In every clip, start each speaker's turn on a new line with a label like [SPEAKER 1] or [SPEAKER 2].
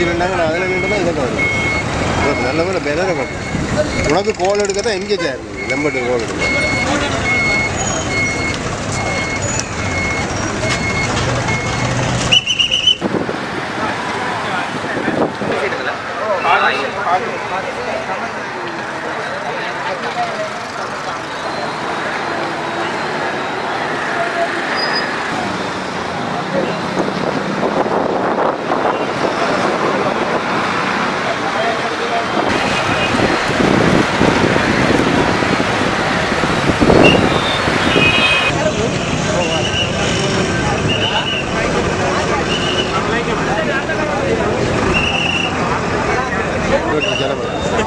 [SPEAKER 1] அஞ்சு ரெண்டாங்க நான் அதில் நின்று தான் இதை வருது உனக்கு நல்ல வேலை பெலரை கட்டும் உனக்கு கோல் எடுக்க தான் எங்கே சேர் நம்பட்டு கோல் எடுக்க இவற்றை செலவு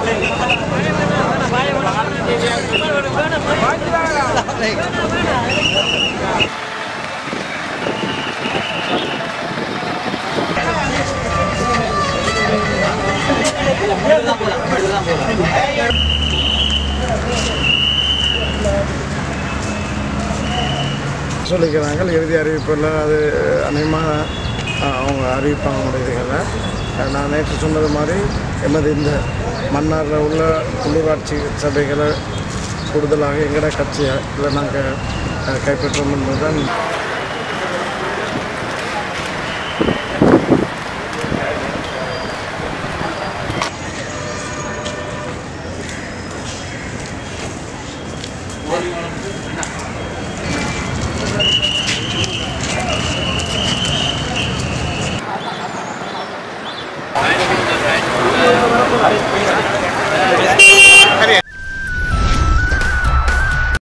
[SPEAKER 2] சொல்லிக்கிறாங்க இறுதி அறிவிப்பில் அது அநேகமாக அஹ், அவங்க அறிவிப்பாங்க முடியுதுங்கள நான் நேற்று சொன்னது மாதிரி எமது இந்த மன்னாரில் உள்ள உள்ளூராட்சி சபைகளை கூடுதலாக எங்கட கட்சியை இல்லை நாங்கள் கைப்பற்றோம் என்பதுதான்